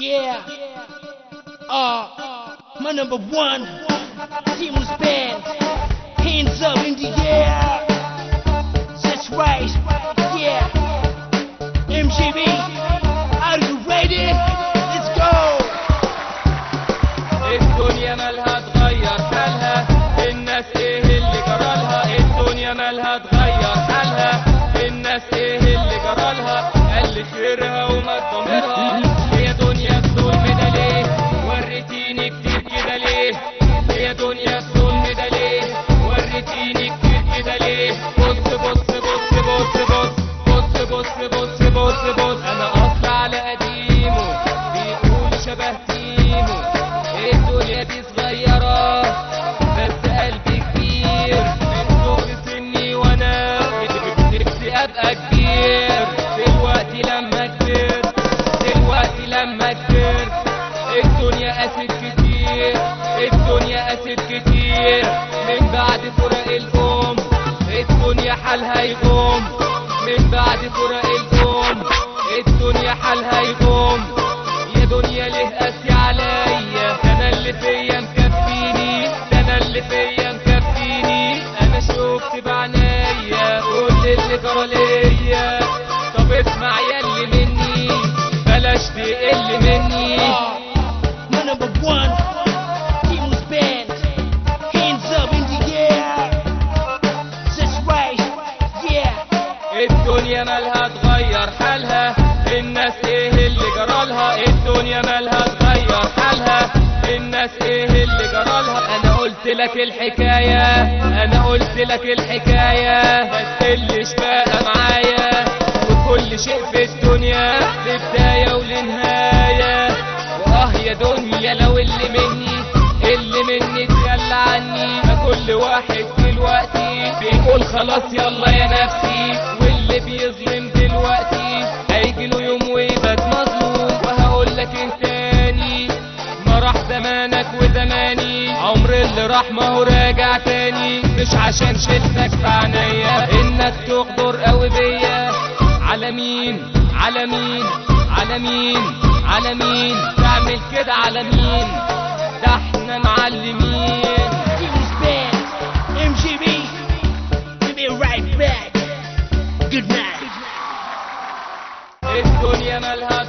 Yeah. Uh, my number one. Team's band. Hands up in the air. That's right. Yeah. MGB. Are you ready? Let's go. الدنيا مالها اتغير حالها الناس ايه اللي جرالها الدنيا مالها اتغير حالها الناس ايه اللي جرالها قال خيرها وما تضمرها هي دنيا الظلم ده ليه وريتيني كتير كده ليه هي دنيا الظلم ده ليه وريتيني كتير كده ليه بص بص بص بص بص بص بص بص بص بص انا اصل على قديمه بيقول شبه تيمو الدنيا دي صغيرة بس قلبي كبير من صغر سني وانا نفسي ابقى كبير دلوقتي لما كبرت دلوقتي لما كبرت الدنيا قاسيت كتير الدنيا قاسيت كتير من بعد فراق الام الدنيا حالها يقوم من بعد فراق الام الدنيا حالها يقوم يا دنيا ليه قاسي عليا ده انا اللي فيا مكفيني ده انا اللي فيا مكفيني انا شفت بعنايا كل اللي جرى ليا طب اسمع يا اللي مني بلاش تقل مني Uh, my number one. Team's band. Hands up in the air. That's right. Yeah. الدنيا مالها اتغير حالها الناس ايه اللي جرالها الدنيا مالها اتغير حالها الناس ايه اللي جرالها انا قلت لك الحكاية انا قلت لك الحكاية ما تقلش بقى معايا وكل شيء في الدنيا لبداية ولنهاية واه يا دنيا لو اللي مني اللي مني تخلى عني ما كل واحد دلوقتي بيقول خلاص يلا يا نفسي واللي بيظلم دلوقتي هيجي له يوم ويبقى مظلوم وهقول لك انت تاني ما راح زمانك وزماني عمر اللي راح ما هو راجع تاني مش عشان شلتك في عينيا انك تغدر قوي بيا على مين على مين على مين على مين تعمل كده على مين ده احنا معلمين Team's band. MGB. We'll be right back. Good night. الدنيا مالها